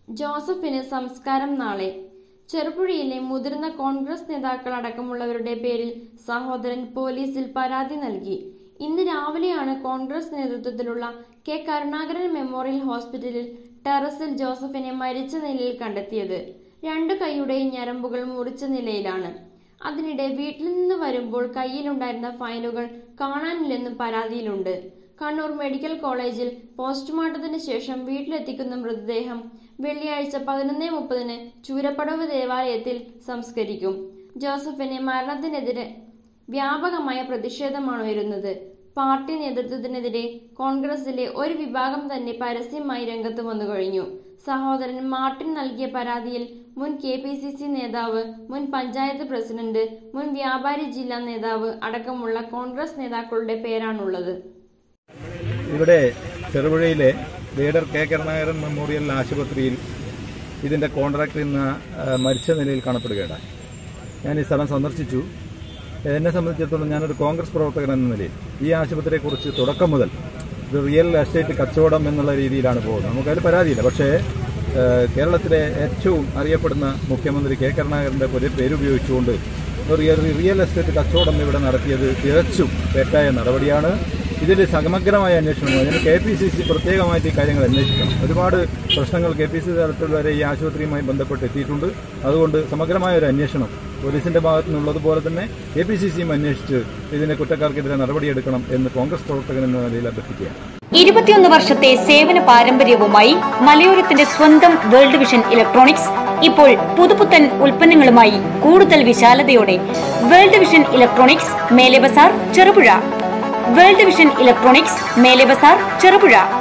ജോസഫിന് സംസ്കാരം നാളെ ചെറുപുഴയിലെ മുതിർന്ന കോൺഗ്രസ് നേതാക്കൾ അടക്കമുള്ളവരുടെ പേരിൽ സഹോദരൻ പോലീസിൽ പരാതി നൽകി ഇന്ന് രാവിലെയാണ് കോൺഗ്രസ് നേതൃത്വത്തിലുള്ള കെ കരുണാകരൻ മെമ്മോറിയൽ ഹോസ്പിറ്റലിൽ ടെറസിൽ ജോസഫിനെ മരിച്ച നിലയിൽ കണ്ടെത്തിയത് രണ്ടു കൈയുടെയും ഞരമ്പുകൾ മുറിച്ച നിലയിലാണ് അതിനിടെ വീട്ടിൽ നിന്ന് വരുമ്പോൾ കയ്യിലുണ്ടായിരുന്ന ഫയലുകൾ കാണാനില്ലെന്നും പരാതിയിലുണ്ട് കണ്ണൂർ മെഡിക്കൽ കോളേജിൽ പോസ്റ്റ്മോർട്ടത്തിന് ശേഷം വീട്ടിലെത്തിക്കുന്ന മൃതദേഹം വെള്ളിയാഴ്ച പതിനൊന്ന് മുപ്പതിന് ചൂരപ്പടവ് ദേവാലയത്തിൽ സംസ്കരിക്കും ജോസഫിന് മരണത്തിനെതിരെ വ്യാപകമായ പ്രതിഷേധമാണ് ഉയരുന്നത് പാർട്ടി നേതൃത്വത്തിനെതിരെ കോൺഗ്രസിലെ ഒരു വിഭാഗം തന്നെ പരസ്യമായി രംഗത്ത് വന്നു കഴിഞ്ഞു സഹോദരൻ മാർട്ടിൻ നൽകിയ പരാതിയിൽ മുൻ കെ പി സി സി നേതാവ് മുൻ പഞ്ചായത്ത് പ്രസിഡന്റ് മുൻ വ്യാപാരി ജില്ലാ നേതാവ് അടക്കമുള്ള കോൺഗ്രസ് നേതാക്കളുടെ പേരാണുള്ളത് ഇവിടെ ചെറുപുഴയിലെ ലീഡർ കെ കരുണാകരൻ മെമ്മോറിയൽ ആശുപത്രിയിൽ ഇതിന്റെ കോൺട്രാക്ടർ ഇന്ന് ആ, മരിച്ച നിലയിൽ കാണപ്പെടുകയുണ്ടായി ഞാൻ ഈ സ്ഥലം സന്ദർശിച്ചു എന്നെ സംബന്ധിച്ചിടത്തോളം ഞാനൊരു കോൺഗ്രസ് പ്രവർത്തകൻ എന്ന നിലയിൽ ഈ ആശുപത്രിയെക്കുറിച്ച് തുടക്കം മുതൽ ഒരു റിയൽ എസ്റ്റേറ്റ് കച്ചവടം എന്നുള്ള രീതിയിലാണ് പോകുന്നത് നമുക്കതിൽ പരാതിയില്ല പക്ഷേ ആ, കേരളത്തിലെ ഏറ്റവും അറിയപ്പെടുന്ന മുഖ്യമന്ത്രി കെ കരുണാകരന്റെ ഒരു പേരുപയോഗിച്ചുകൊണ്ട് ഒരു റിയൽ റിയൽ എസ്റ്റേറ്റ് കച്ചവടം ഇവിടെ നടത്തിയത് തികച്ചും തെറ്റായ നടപടിയാണ് ഇതിൽ സമഗ്രമായ അന്വേഷണം അതിന് കെ പി സി സി പ്രത്യേകമായിട്ട് ഈ കാര്യങ്ങൾ അന്വേഷിക്കണം ഒരുപാട് പ്രശ്നങ്ങൾ കെ പി സി സി തലത്തിൽ വരെ ഈ ആശുപത്രിയുമായി ബന്ധപ്പെട്ട് എത്തിയിട്ടുണ്ട് അതുകൊണ്ട് സമഗ്രമായ ഒരു അന്വേഷണം പോലീസിന്റെ ഭാഗത്തു നിന്നുള്ളതുപോലെ തന്നെ കെ പി സി സിയും അന്വേഷിച്ച് ഇതിന് കുറ്റക്കാർക്കെതിരെ നടപടിയെടുക്കണം എന്ന് കോൺഗ്രസ് പ്രവർത്തകൻ എന്ന നിലയിൽ അഭ്യർത്ഥിക്കുകയാണ് ഇരുപത്തിയൊന്ന് വർഷത്തെ സേവന പാരമ്പര്യവുമായി മലയോരത്തിന്റെ സ്വന്തം വേൾഡ് വിഷൻ ഇലക്ട്രോണിക്സ് ഇപ്പോൾ പുതുപുത്തൻ ഉൽപ്പന്നങ്ങളുമായി കൂടുതൽ വിശാലതയോടെ വേൾഡ് വിഷൻ ഇലക്ട്രോണിക്സ് മേലെ ബസാർ ചെറുപുഴ വേൾഡ് വിഷൻ ഇലക്ട്രോണിക്സ് മേലെ ബസാർ ചെറുപുഴ